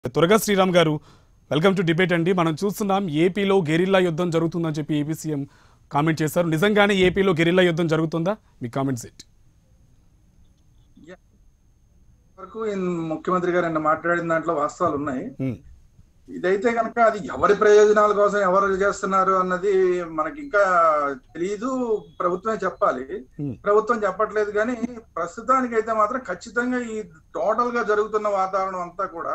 త్వరగా శ్రీరామ్ గారు welcome to debate అండి మనం చూస్తున్నాం ఏపీలో గెరిల్లా యుద్ధం జరుగుతుందని చెప్పి ఏపీ సీఎం కామెంట్ చేశారు నిజంగానే ఏపీలో గెరిల్లా యుద్ధం జరుగుతుందా మీ కామెంట్స్ ఏంటి వరకు ఈయన ముఖ్యమంత్రి గారు నిన్న మాట్లాడిన దాంట్లో వాస్తవాలు ఉన్నాయి ఉమ్, ఇదైతే కనుక అది ఎవరి ప్రయోజనాల కోసం ఎవరు చేస్తున్నారు అన్నది మనకి ఇంకా తెలియదు ప్రభుత్వమే చెప్పాలి Hmm. ప్రభుత్వం చెప్పట్లేదు కానీ ప్రస్తుతానికి అయితే మాత్రం ఖచ్చితంగా ఈ టోటల్ గా జరుగుతున్న వాతావరణం అంతా కూడా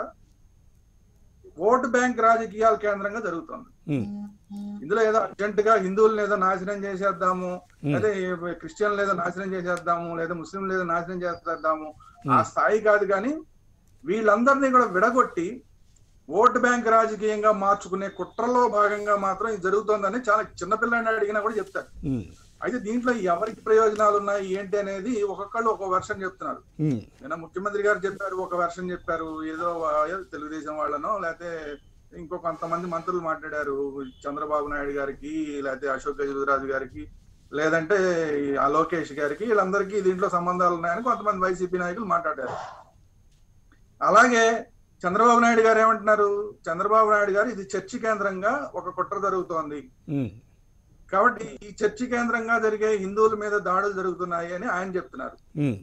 ఓటు బ్యాంక్ రాజకీయాల కేంద్రంగా జరుగుతుంది ఉమ్, ఇందులో ఏదో అర్జెంట్ గా హిందువులను ఏదో నాశనం చేసేద్దాము Hmm. లేదా క్రిస్టియన్లు ఏదో నాశనం చేసేద్దాము లేదా ముస్లింలు ఏదో నాశనం చేసేద్దాము ఆ స్థాయి కాదు కానీ వీళ్ళందరినీ కూడా విడగొట్టి ఓటు బ్యాంక్ రాజకీయంగా మార్చుకునే కుట్రలో భాగంగా మాత్రం ఇది జరుగుతోందని చాలా చిన్నపిల్లని అడిగినా కూడా చెప్తారు ఉమ్, అయితే దీంట్లో ఎవరికి ప్రయోజనాలు ఉన్నాయి ఏంటి అనేది ఒక్కొక్కళ్ళు ఒక వెర్షన్ చెప్తున్నారు ఉమ్, నిన్న ముఖ్యమంత్రి గారు చెప్పారు ఒక వెర్షన్ చెప్పారు ఏదో వా- ఏదో తెలుగుదేశం వాళ్ళనో లేకపోతే ఇంకో కొంతమంది మంత్రులు మాట్లాడారు చంద్రబాబు నాయుడు గారికి లేకపోతే అశోక్ గజరాజు గారికి లేదంటే ఆ లోకేష్ గారికి వీళ్ళందరికీ దీంట్లో సంబంధాలు ఉన్నాయని కొంతమంది వైసీపీ నాయకులు మాట్లాడారు అలాగే చంద్రబాబు నాయుడు గారు ఏమంటున్నారు చంద్రబాబు నాయుడు గారు ఇది చర్చి కేంద్రంగా ఒక కుట్ర జరుగుతోంది ఉమ్, కాబట్టి ఈ చర్చి కేంద్రంగా జరిగే హిందువుల మీద దాడులు జరుగుతున్నాయి అని ఆయన చెప్తున్నారు ఉమ్,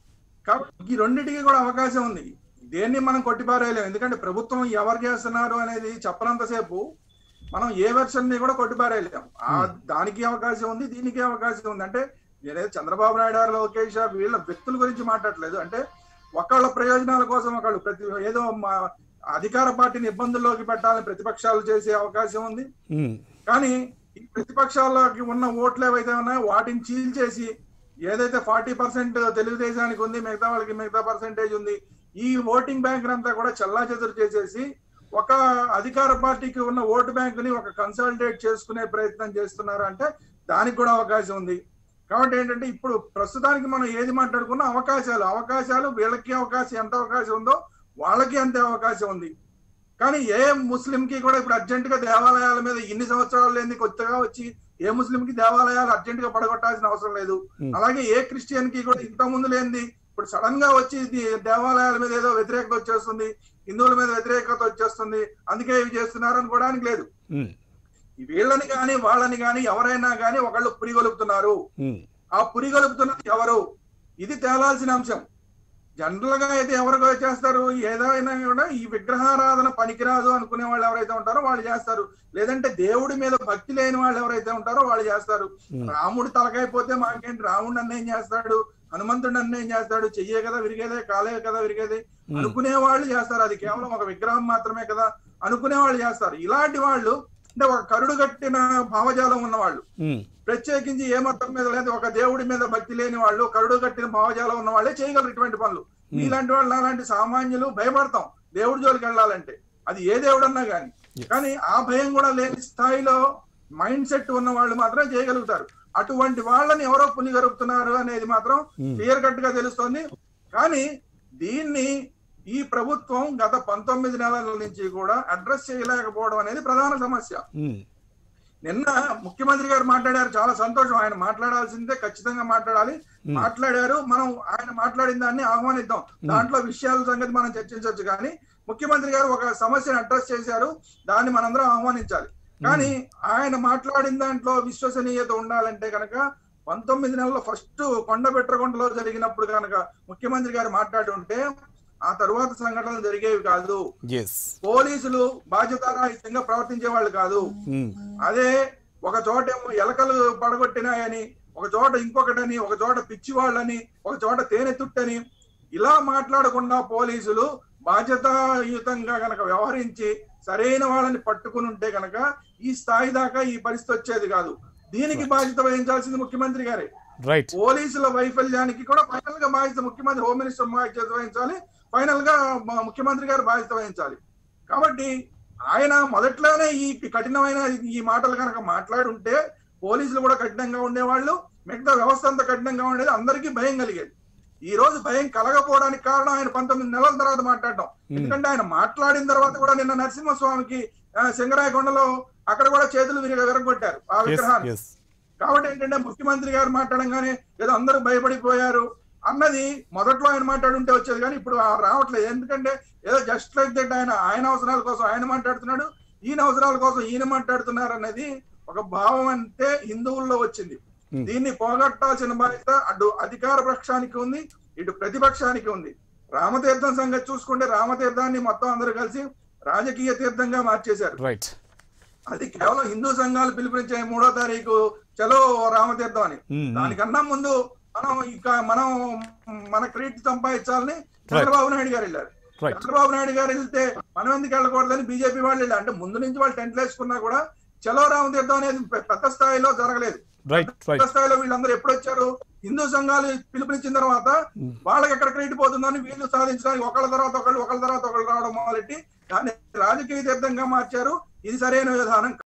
కాబట్టి ఈ రెండింటికి కూడా అవకాశం ఉంది దేన్ని మనం కొట్టిపారేయలేము ఎందుకంటే ప్రభుత్వం ఎవరు చేస్తున్నారు అనేది చెప్పనంతసేపు మనం ఏ వెర్షన్ ని కూడా కొట్టిపారేయలేం ఆ దానికి అవకాశం ఉంది దీనికి అవకాశం ఉంది అంటే నేనేదో చంద్రబాబు నాయుడు గారు లోకేష్ గారు వీళ్ళ వ్యక్తుల గురించి మాట్లాడలేదు అంటే ఒకళ్ళ ప్రయోజనాల కోసం ఒకళ్ళు ప్రతి ఏదో మా అధికార పార్టీని ఇబ్బందుల్లోకి పెట్టాలని ప్రతిపక్షాలు చేసే అవకాశం ఉంది ఉమ్, కానీ ఈ ప్రతిపక్షాల్లోకి ఉన్న ఓట్లు ఏవైతే ఉన్నాయో వాటిని చీల్చేసి ఏదైతే ఫార్టీ పర్సెంట్ తెలుగుదేశానికి ఉంది మిగతా వాళ్ళకి మిగతా పర్సెంటేజ్ ఉంది ఈ ఓటింగ్ బ్యాంక్ అంతా కూడా చల్లా చేసేసి ఒక అధికార పార్టీకి ఉన్న ఓటు బ్యాంకుని ఒక కన్సాలిడేట్ చేసుకునే ప్రయత్నం చేస్తున్నారు అంటే దానికి కూడా అవకాశం ఉంది కాబట్టి ఏంటంటే ఇప్పుడు ప్రస్తుతానికి మనం ఏది మాట్లాడుకున్నా అవకాశాలు అవకాశాలు వీళ్ళకి అవకాశం ఎంత అవకాశం ఉందో వాళ్ళకి అంతే అవకాశం ఉంది కానీ ఏ ముస్లిం కి కూడా ఇప్పుడు అర్జెంట్ గా దేవాలయాల మీద ఇన్ని సంవత్సరాలు లేని కొత్తగా వచ్చి ఏ ముస్లిం కి దేవాలయాలు అర్జెంట్ గా పడగొట్టాల్సిన అవసరం లేదు Hmm. అలాగే ఏ క్రిస్టియన్ కి కూడా ఇంత ముందు లేనిది ఇప్పుడు సడన్ గా వచ్చి ఇది దేవాలయాల మీద ఏదో వ్యతిరేకత వచ్చేస్తుంది హిందువుల మీద వ్యతిరేకత వచ్చేస్తుంది అందుకే ఇవి చేస్తున్నారు అనుకోవడానికి లేదు ఉమ్, ఈ వీళ్ళని కానీ వాళ్ళని కానీ ఎవరైనా కానీ ఒకళ్ళు పురిగొలుపుతున్నారు ఉమ్, ఆ పురిగొలుపుతున్నది ఎవరు ఇది తేలాల్సిన అంశం జనరల్ గా అయితే ఎవరు చేస్తారు ఏదైనా కూడా ఈ విగ్రహారాధన పనికిరాదు అనుకునే వాళ్ళు ఎవరైతే ఉంటారో వాళ్ళు చేస్తారు లేదంటే దేవుడి మీద భక్తి లేని వాళ్ళు ఎవరైతే ఉంటారో వాళ్ళు చేస్తారు Hmm. రాముడు తలకైపోతే మాకేంటి రాముడు అన్నేం చేస్తాడు హనుమంతుడు అన్నేం చేస్తాడు చెయ్యే కదా విరిగేదే కాలే కదా విరిగేదే Hmm. అనుకునే వాళ్ళు చేస్తారు అది కేవలం ఒక విగ్రహం మాత్రమే కదా అనుకునే వాళ్ళు చేస్తారు ఇలాంటి వాళ్ళు అంటే ఒక కరుడు కట్టిన భావజాలం ఉన్న వాళ్ళు ఉమ్, ప్రత్యేకించి ఏ మతం మీద లేదు ఒక దేవుడి మీద భక్తి లేని వాళ్ళు కరుడు కట్టిన భావజాలం ఉన్న వాళ్ళే చేయగలరు ఇటువంటి పనులు ఇలాంటి వాళ్ళు అలాంటి సామాన్యులు భయపడతాం దేవుడి జోలికి వెళ్ళాలంటే అది ఏ దేవుడన్నా కానీ కానీ ఆ భయం కూడా లేని స్థాయిలో మైండ్ సెట్ ఉన్న వాళ్ళు మాత్రం చేయగలుగుతారు అటువంటి వాళ్ళని ఎవరో పులి గరుపుతున్నారు అనేది మాత్రం Hmm. క్లియర్ కట్ గా తెలుస్తోంది కానీ దీన్ని ఈ ప్రభుత్వం గత పంతొమ్మిది నెలల నుంచి కూడా అడ్రస్ చేయలేకపోవడం అనేది ప్రధాన సమస్య ఉమ్, నిన్న ముఖ్యమంత్రి గారు మాట్లాడారు చాలా సంతోషం ఆయన మాట్లాడాల్సిందే ఖచ్చితంగా మాట్లాడాలి మాట్లాడారు మనం ఆయన మాట్లాడిన దాన్ని ఆహ్వానిద్దాం దాంట్లో విషయాల సంగతి మనం చర్చించవచ్చు కానీ ముఖ్యమంత్రి గారు ఒక సమస్యను అడ్రస్ చేశారు దాన్ని మనందరం ఆహ్వానించాలి కానీ ఆయన మాట్లాడిన దాంట్లో విశ్వసనీయత ఉండాలంటే కనుక పంతొమ్మిది నెలల ఫస్ట్ కొండబెట్రకొండలో జరిగినప్పుడు కనుక ముఖ్యమంత్రి గారు మాట్లాడి ఉంటే ఆ తరువాత సంఘటనలు జరిగేవి కాదు ఎస్ పోలీసులు బాధ్యతారాహిత్యంగా ప్రవర్తించే వాళ్ళు కాదు ఉమ్, అదే ఒక చోట ఏమో ఎలకలు పడగొట్టినాయని ఒక చోట ఇంకొకటని ఒక చోట పిచ్చి వాళ్ళని ఒక చోట తేనె తుట్టని ఇలా మాట్లాడకుండా పోలీసులు బాధ్యతాయుతంగా గనక వ్యవహరించి సరైన వాళ్ళని పట్టుకుని ఉంటే గనక ఈ స్థాయి దాకా ఈ పరిస్థితి వచ్చేది కాదు దీనికి బాధ్యత వహించాల్సింది ముఖ్యమంత్రి గారే రైట్ పోలీసుల వైఫల్యానికి కూడా ఫైనల్ గా బాధ్యత ముఖ్యమంత్రి హోమ్ మినిస్టర్ బాధ్యత వహించాలి ఫైనల్ గా మ- ముఖ్యమంత్రి గారు బాధ్యత వహించాలి కాబట్టి ఆయన మొదట్లోనే ఈ కఠినమైన ఈ మాటలు కనుక మాట్లాడుంటే పోలీసులు కూడా కఠినంగా ఉండేవాళ్ళు మిగతా వ్యవస్థ అంతా కఠినంగా ఉండేది అందరికీ భయం కలిగేది ఈ రోజు భయం కలగపోవడానికి కారణం ఆయన పంతొమ్మిది నెలల తర్వాత మాట్లాడడం ఎందుకంటే ఆయన మాట్లాడిన తర్వాత కూడా నిన్న నరసింహస్వామికి ఆ, సింగరాయకొండలో అక్కడ కూడా చేతులు విరగ విరగొట్టారు ఆ ఎస్ విగ్రహాన్ని ఎస్ కాబట్టి ఏంటంటే ముఖ్యమంత్రి గారు మాట్లాడంగానే ఏదో అందరూ భయపడిపోయారు అన్నది మొదట్లో ఆయన మాట్లాడుంటే వచ్చేది కానీ ఇప్పుడు ఆ రావట్లేదు ఎందుకంటే ఏదో జస్ట్ లైక్ దట్ ఆయన ఆయన అవసరాల కోసం ఆయన మాట్లాడుతున్నాడు ఈయన అవసరాల కోసం ఈయన మాట్లాడుతున్నారు అనేది ఒక భావం అంటే హిందువుల్లో వచ్చింది Hmm. దీన్ని పోగొట్టాల్సిన బాధ్యత అటు అధికార పక్షానికి ఉంది ఇటు ప్రతిపక్షానికి ఉంది రామతీర్థం సంగతి చూసుకుంటే రామతీర్థాన్ని మొత్తం అందరూ కలిసి రాజకీయ తీర్థంగా మార్చేశారు రైట్ అది కేవలం హిందూ సంఘాలు పిలుపునిచ్చే మూడో తారీఖు చలో రామతీర్థం అని Hmm. దానికన్నా ముందు మనం ఇక మనం మన క్రెడిట్ సంపాదించాలని చంద్రబాబు నాయుడు గారు వెళ్ళారు రైట్ చంద్రబాబు నాయుడు గారు వెళ్తే మనం ఎందుకు వెళ్ళకూడదని బీజేపీ వాళ్ళు వెళ్ళారు అంటే ముందు నుంచి వాళ్ళు టెంట్లు వేసుకున్నా కూడా చలో రామతీర్థం అనేది పె- పెద్ద స్థాయిలో జరగలేదు రైట్ పెద్ద రైట్ స్థాయిలో వీళ్ళందరూ ఎప్పుడు వచ్చారు హిందూ సంఘాలు పిలుపునిచ్చిన తర్వాత వాళ్ళకి ఎక్కడ క్రెడిట్ పోతుందని వీళ్ళు సాధించడానికి ఒకళ్ళ తర్వాత ఒకళ్ళు ఒకళ్ళ తర్వాత ఒకళ్ళు రావడం మొదలెట్టి దాన్ని రాజకీయ తీర్థంగా మార్చారు ఇది సరైన విధానం